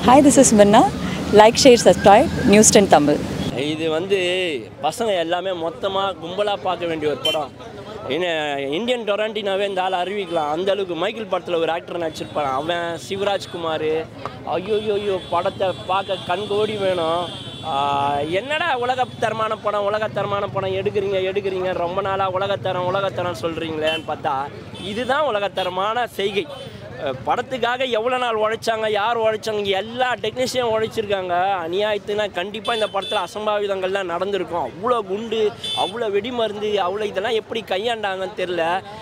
Hi, this is Minna. Like, share, subscribe. News 10 Tamil. இது வந்து பசங்க எல்லாமே மொத்தமாக கும்பலாக பார்க்க வேண்டிய ஒரு படம் என்ன இந்தியன் டொராண்டினாவே இந்த ஆள் அறிவிக்கலாம் அந்த அளவுக்கு மைக்கேல் படத்தில் ஒரு ஆக்டர் நடிச்சிருப்பான் அவன் சிவராஜ்குமார் ஐயோ ஐயோ படத்தை பார்க்க கண்கோடி வேணும் ஆஹ், என்னடா உலகத்தரமான படம் உலகத்தரமான படம் எடுக்கிறீங்க எடுக்கிறீங்க ரொம்ப நாளாக உலகத்தரம் உலகத்தரம் சொல்கிறீங்களேன்னு பார்த்தா இதுதான் உலகத்தரமான செய்கை அஹ் படத்துக்காக எவ்வளோ நாள் உழைச்சாங்க யார் உழைச்சாங்க எல்லா டெக்னீஷியன் உழைச்சிருக்காங்க அநியாயத்துனா கண்டிப்பாக இந்த படத்தில் அசம்பாவிதங்கள்லாம் நடந்திருக்கும் அவ்வளோ குண்டு அவ்வளோ வெடிமருந்து அவ்வளோ இதெல்லாம் எப்படி கையாண்டாங்கன்னு தெரில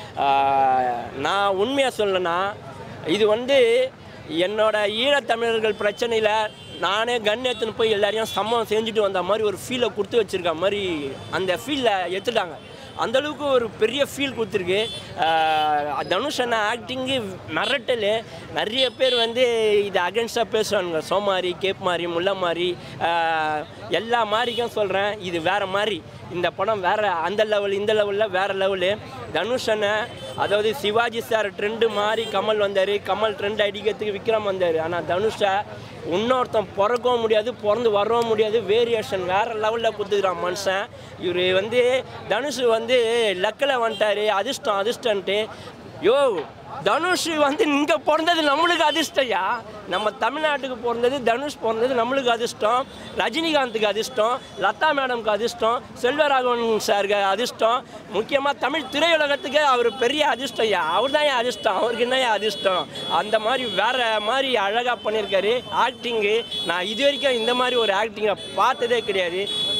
நான் உண்மையாக சொல்லணும்னா இது வந்து என்னோட ஈழத்தமிழர்கள் பிரச்சனையில் நானே கன் எடுத்துன்னு போய் எல்லாரையும் சம்மம் செஞ்சுட்டு வந்த மாதிரி ஒரு ஃபீலை கொடுத்து வச்சுருக்க மாதிரி அந்த ஃபீலில் எடுத்துட்டாங்க அந்த அளவுக்கு ஒரு பெரிய ஃபீல் கொடுத்துருக்கு ஆஹ் தனுஷ் அண்ணா ஆக்டிங்கு மிரட்டல் நிறைய பேர் வந்து இது அகென்ஸ்டாக பேசுவாங்க சோமாரி கேப் மாதிரி முல்லை மாதிரி ஆஹ் எல்லா மாதிரிக்கும் சொல்கிறேன் இது வேறு மாதிரி இந்த படம் வேறு அந்த லெவல் இந்த லெவலில் வேறு லெவலு தனுஷ் அண்ணன் அதாவது சிவாஜி சார் ட்ரெண்டு மாதிரி கமல் வந்தார் கமல் ட்ரெண்ட் அடிக்கிறதுக்கு விக்ரம் வந்தார் ஆனால் தனுஷை இன்னொருத்தன் பிறக்கவும் முடியாது பிறந்து வரவும் முடியாது வேரியேஷன் வேறு லெவலில் கொடுத்துக்கிறான் மனுஷன் இவர் வந்து தனுஷ் வந்து லக்கில் வந்துட்டாரு அதிர்ஷ்டம் அதிர்ஷ்டன்ட்டு யோ தனுஷ் வந்து இங்கே பிறந்தது நம்மளுக்கு அதிர்ஷ்டம்யா நம்ம தமிழ்நாட்டுக்கு பிறந்தது தனுஷ் பிறந்தது நம்மளுக்கு அதிர்ஷ்டம் ரஜினிகாந்துக்கு அதிர்ஷ்டம் லதா மேடம்க்கு அதிர்ஷ்டம் செல்வராகவன் சாருக்கு அதிர்ஷ்டம் முக்கியமாக தமிழ் திரையுலகத்துக்கு அவர் பெரிய அதிர்ஷ்டம்யா அவர் தான் என் அதிர்ஷ்டம் அவருக்கு என்ன என் அதிர்ஷ்டம் அந்த மாதிரி வேற மாதிரி அழகாக பண்ணியிருக்காரு ஆக்டிங்கு நான் இது வரைக்கும் இந்த மாதிரி ஒரு ஆக்டிங்கை பார்த்ததே கிடையாது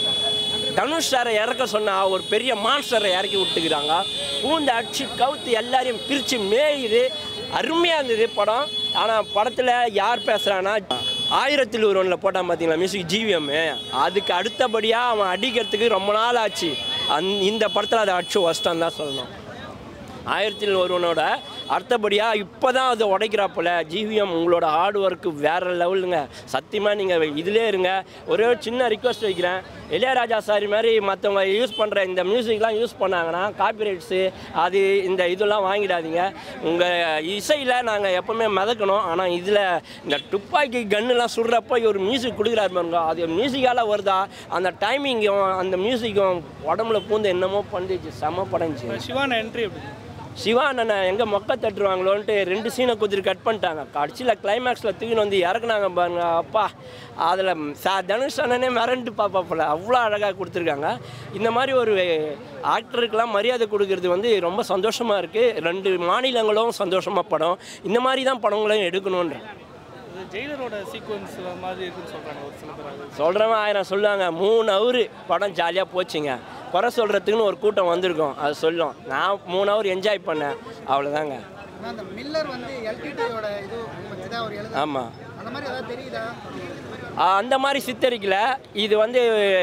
தனுஷ் சாரை இறக்க சொன்னா ஒரு பெரிய மான்ஸ்டரை இறக்கி விட்டுக்கிறாங்க பூந்து அடிச்சு கவுத்து எல்லாரையும் பிரித்து மேயுது அருமையாக இருந்தது படம் ஆனால் படத்தில் யார் பேசுகிறான்னா ஆயிரத்தில் ஒருவனில் போட்டான் பார்த்தீங்களா மியூசிக் ஜிவிஎம் அதுக்கு அடுத்தபடியாக அவன் அடிக்கிறதுக்கு ரொம்ப நாள் ஆச்சு அந் இந்த படத்தில் அதை அடிச்சு வச்சிட்டான் தான் சொல்லணும் ஆயிரத்தில் ஒருவனோட அடுத்தபடியாக இப்போ தான் அதை உடைக்கிறாப்புல ஜிவிஎம் உங்களோட ஹார்ட் ஒர்க்கு வேறு லெவலுங்க சத்தியமாக நீங்கள் இதிலே இருங்க ஒரே ஒரு சின்ன ரிக்வஸ்ட் வைக்கிறேன் இளையராஜா சாரி மாதிரி மற்றவங்க யூஸ் பண்ணுற இந்த மியூசிக்லாம் யூஸ் பண்ணாங்கன்னா காப்பிரைட்ஸு அது இந்த இதெல்லாம் வாங்கிடாதீங்க உங்கள் இசையில் நாங்கள் எப்போவுமே மிதக்கணும் ஆனால் இதில் இந்த துப்பாக்கி கன்னுலாம் சுடுறப்போ ஒரு மியூசிக் கொடுக்குறாரு பாருங்க அது மியூசிக்கால் வருதா அந்த டைமிங்கும் அந்த மியூசிக்கும் உடம்புல பூந்து என்னமோ பண்ணிச்சு செம படைஞ்சு சிவான என்ட்ரி எப்படி சிவா அண்ணனை எங்கே மொக்க தட்டுருவாங்களோன்ட்டு ரெண்டு சீனை குதிரி கட் பண்ணிட்டாங்க கடைசியில் கிளைமேக்ஸில் தூக்கின்னு வந்து இறக்குனாங்க பாருங்க அப்பா அதில் சா தனுஷ் அண்ணனே மிரண்டு பார்ப்பாப்புல அவ்வளோ அழகாக கொடுத்துருக்காங்க இந்த மாதிரி ஒரு ஆக்டருக்கெல்லாம் மரியாதை கொடுக்கறது வந்து ரொம்ப சந்தோஷமாக இருக்குது ரெண்டு மாநிலங்களும் சந்தோஷமாக படம் இந்த மாதிரி தான் படங்களையும் எடுக்கணுன்ற இது ஜெயிலரோட சீக்வன்ஸ் மாதிரி இருக்குன்னு சொல்கிறாங்க ஒரு சில பேர் அது சொல்கிறவன் ஆயிரம் சொல்லுவாங்க மூணு ஹவர் படம் ஜாலியாக போச்சுங்க குறை சொல்கிறதுக்குன்னு ஒரு கூட்டம் வந்திருக்கும் அது சொல்லும் நான் மூணு ஹவர் என்ஜாய் பண்ணேன் அவ்வளோதாங்க ஆனா அந்த மில்லர் வந்து எல்டிடியோட இது பற்றி தான் அவர் எழுத ஆமாம் அந்த மாதிரி ஏதாவது தெரியுதா அந்த மாதிரி சித்தரிக்கல இது வந்து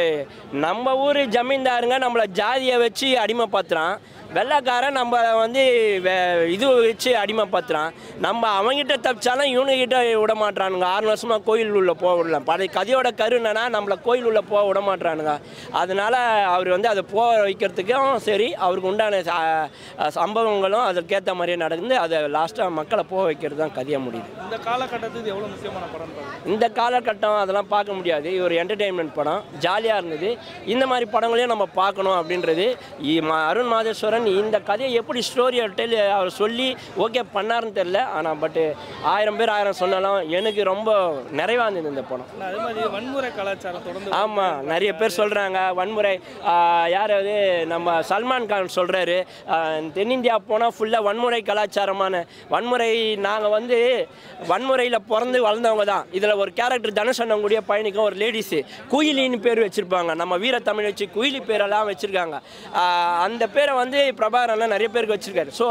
நம்ம ஊர் ஜமீன்தாருங்க நம்மளை ஜாதியை வச்சு அடிமைப்படுத்துகிறான் வெள்ளைக்காரன் நம்ம வந்து வே- இது வச்சு அடிமைப்படுத்துகிறான் நம்ம அவங்ககிட்ட தப்பிச்சாலும் இவனுங்கிட்ட விட மாட்றானுங்க ஆறு வருஷமாக கோயில் உள்ள போக விடல பழைய கதையோட கரு என்னன்னா நம்மளை கோயில் உள்ள போக விட மாட்றானுங்க அதனால அவர் வந்து அதை போக வைக்கிறதுக்கும் சரி அவருக்கு உண்டான ச- சம்பவங்களும் அதற்கேற்ற மாதிரியே நடந்து அதை லாஸ்ட்டாக மக்களை போக வைக்கிறது தான் கதையாக முடியுது இந்த காலகட்டத்துக்கு இது எவ்வளோ முக்கியமான படம் பாருங்க இந்த காலகட்டம் அதெல்லாம் பார்க்க முடியாது இது ஒரு என்டர்டெயின்மெண்ட் படம் ஜாலியாக இருந்தது இந்த மாதிரி படங்களையும் நம்ம பார்க்கணும் அப்படின்றது இ- ம- அருண் மாதேஸ்வரன் இந்த கதையை எப்படி ஸ்டோரி டெல் அவர் சொல்லி ஓகே பண்ணாருன்னு தெரில ஆனால் பட்டு ஆயிரம் பேர் ஆயிரம் சொன்னாலும் எனக்கு ரொம்ப நிறைவாக இருந்தது இந்த படம் ஆனால் அதே மாதிரி வன்முறை கலாச்சாரம் தொடர்ந்து ஆமாம் நிறைய பேர் சொல்கிறாங்க வன்முறை ஆஹ், யாராவது நம்ம சல்மான் கான் சொல்கிறாரு தென்னிந்தியா போனால் ஃபுல்லாக வன்முறை கலாச்சாரமான வன்முறை நாங்கள் வந்து வன்முறையில் பிறந்து வளர்ந்தவங்க தான் இதில் ஒரு கேரக்டர் தனுஷ் அண்ணன் கூடிய பயணிக்கும் ஒரு லேடிஸு குயிலின்னு பேர் வச்சுருப்பாங்க நம்ம வீரத்தமிழ் வச்சு குயிலி பேரெல்லாம் வச்சுருக்காங்க அந்த பேரை வந்து பிரபாகர் அண்ணன் நிறைய பேருக்கு வச்சுருக்காரு ஸோ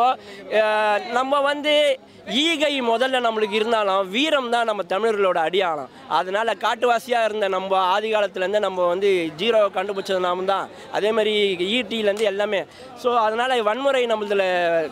நம்ம வந்து ஈகை முதல்ல நம்மளுக்கு இருந்தாலும் வீரம் தான் நம்ம தமிழர்களோட அடியாளம் அதனால காட்டுவாசியாக இருந்த நம்ம ஆதி காலத்துலேருந்து நம்ம வந்து ஜீரோவை கண்டுபிடிச்சது நாம தான் அதே மாதிரி ஈட்டிலேருந்து எல்லாமே ஸோ அதனால் வன்முறை நம்மளதில்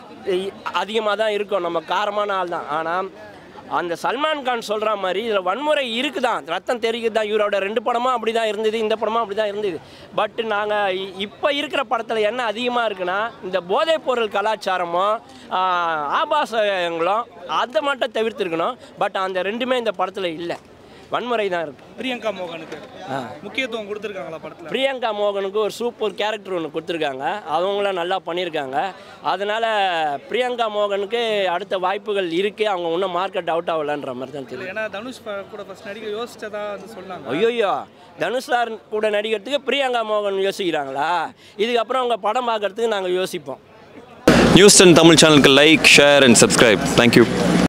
அதிகமாக தான் இருக்கும் நம்ம காரமான ஆள் தான் ஆனால் அந்த சல்மான் கான் சொல்கிற மாதிரி இதில் வன்முறை இருக்குதான் ரத்தம் தெரியுது தான் இவரோட ரெண்டு படமும் அப்படி தான் இருந்தது இந்த படமும் அப்படி தான் இருந்தது பட் நாங்கள் இப்போ இருக்கிற படத்தில் என்ன அதிகமாக இருக்குன்னா இந்த போதைப் பொருள் கலாச்சாரமும் ஆஹ், ஆபாசங்களும் அதை மட்டும் தவிர்த்துருக்கணும் பட் அந்த ரெண்டுமே இந்த படத்தில் இல்லை வன்முறை தான் இருக்குது பிரியங்கா மோகனுக்கு முக்கியத்துவம் கொடுத்துருக்காங்களா படத்தில் பிரியங்கா மோகனுக்கு ஒரு சூப்பர் கேரக்டர் ஒன்று கொடுத்துருக்காங்க அவங்களும் நல்லா பண்ணியிருக்காங்க அதனால் பிரியங்கா மோகனுக்கு அடுத்த வாய்ப்புகள் இருக்குது அவங்க இன்னும் மார்க்கெட் அவுட் ஆகலன்ற மாதிரி தான் தெரியும் ஏன்னா தனுஷ் ப- கூட ஃபர்ஸ்ட் நடிக்க யோசிச்சதா வந்து சொன்னாங்க ஐயோயோ தனுஷ் சார் கூட நடிக்கிறதுக்கு பிரியங்கா மோகன் யோசிக்கிறாங்களா இதுக்கப்புறம் அவங்க படம் பார்க்கறதுக்கு நாங்கள் யோசிப்போம் நியூஸ் டென் தமிழ் சேனலுக்கு like share and subscribe thank you